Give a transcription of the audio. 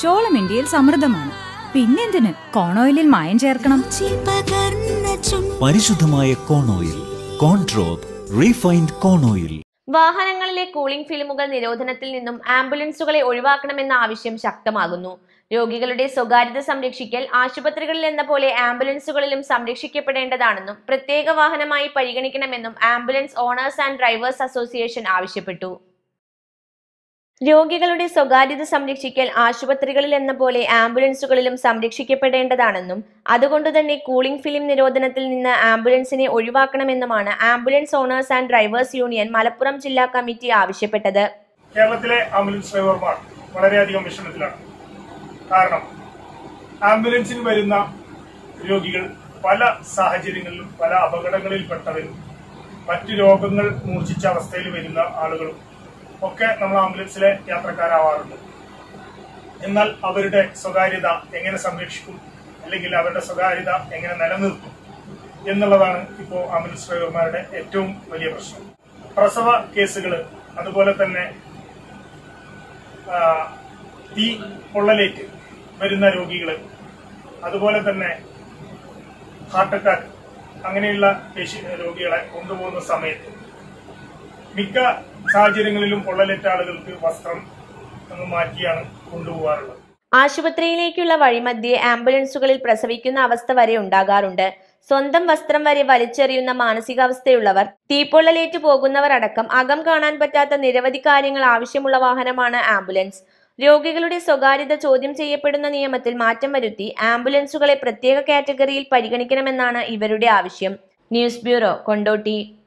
ചോളം ഇന്ത്യയിൽ സമൃദ്ധമാണ് പിന്നെന്തിന് കോണോയിലിൽ മായം ചേർക്കണം പരിശുദ്ധമായ കോൺ ഓയിൽ കോൺട്രോപ്പ് റീഫൈൻഡ് കോൺ ഓയിൽ വാഹനങ്ങളിലെ കൂളിംഗ് ഫിലിമുകൾ നിരോധനത്തിൽ നിന്നും ആംബുലൻസുകളെ ഒഴിവാക്കണമെന്ന ആവശ്യം ശക്തമാകുന്നു രോഗികളുടെ സ്വകാര്യത സംരക്ഷിക്കൽ ആശുപത്രികളിൽ എന്ന പോലെ ആംബുലൻസുകളിലും സംരക്ഷിക്കപ്പെടേണ്ടതാണെന്നും പ്രത്യേക വാഹനമായി പരിഗണിക്കണമെന്നും ambulance owners and drivers association ആവശ്യപ്പെട്ടു രോഗികളുടെ സ്വകാര്യത സംരക്ഷിക്കൽ ആശുപത്രികളിൽ എന്ന പോലെ ആംബുലൻസുകളിലും സംരക്ഷിക്കപ്പെടേണ്ടതാണെന്നും അതുകൊണ്ട് തന്നെ കൂളിംഗ് ഫിലിം നിരോധനത്തിൽ നിന്ന് ആംബുലൻസിനെ ഒഴിവാക്കണമെന്നുമാണ് ambulance owners and drivers union Malappuram ജില്ലാ കമ്മിറ്റി ആവശ്യപ്പെട്ടത് കേരളത്തിലെ ആംബുലൻസ് ഡ്രൈവർമാർ വളരെയധികം വിഷമത്തിലാണ് കാരണം ആംബുലൻസിൽ വരുന്ന രോഗികൾ പല സാഹചര്യങ്ങളിലും പല അപകടങ്ങളിൽപ്പെട്ടവരും മറ്റു രോഗങ്ങൾ മൂർച്ഛിച്ച അവസ്ഥയിൽ വരുന്ന ആളുകളും ഒക്കെ നമ്മൾ ആംബുലൻസിലെ യാത്രക്കാരാവാറുണ്ട് എന്നാൽ അവരുടെ സ്വകാര്യത എങ്ങനെ സംരക്ഷിക്കും അല്ലെങ്കിൽ അവരുടെ സ്വകാര്യത എങ്ങനെ നിലനിർത്തും എന്നുള്ളതാണ് ഇപ്പോൾ ആംബുലൻസ് ഡ്രൈവർമാരുടെ ഏറ്റവും വലിയ പ്രശ്നം പ്രസവ കേസുകൾ അതുപോലെ തന്നെ ആ, തീ പൊള്ളലേറ്റ് വരുന്ന രോഗികള് അതുപോലെ തന്നെ ഹാർട്ട് അറ്റാക്ക് അങ്ങനെയുള്ള പേശി- രോഗികളെ കൊണ്ടുപോകുന്ന സമയത്ത് മിക്ക സാഹചര്യങ്ങളിലും പൊള്ളലേറ്റ ആളുകൾക്ക് വസ്ത്രം ഒന്ന് മാറ്റിയാണ് കൊണ്ടുപോകാറുള്ളത് ആശുപത്രിയിലേക്കുള്ള വഴിമധ്യേ ആംബുലൻസുകളിൽ പ്രസവിക്കുന്ന അവസ്ഥ വരെ ഉണ്ടാകാറുണ്ട് സ്വന്തം വസ്ത്രം വരെ വലിച്ചെറിയുന്ന മാനസികാവസ്ഥയുള്ളവർ തീപ്പൊള്ളലേറ്റു പോകുന്നവർ അടക്കം അകം കാണാൻ പറ്റാത്ത നിരവധി കാര്യങ്ങൾ ആവശ്യമുള്ള വാഹനമാണ് ആംബുലൻസ് രോഗികളുടെ സ്വകാര്യത ചോദ്യം ചെയ്യപ്പെടുന്ന നിയമത്തിൽ മാറ്റം വരുത്തി ആംബുലൻസുകളെ പ്രത്യേക കാറ്റഗറിയിൽ പരിഗണിക്കണമെന്നാണ് ഇവരുടെ ആവശ്യം ന്യൂസ് ബ്യൂറോ കൊണ്ടോട്ടി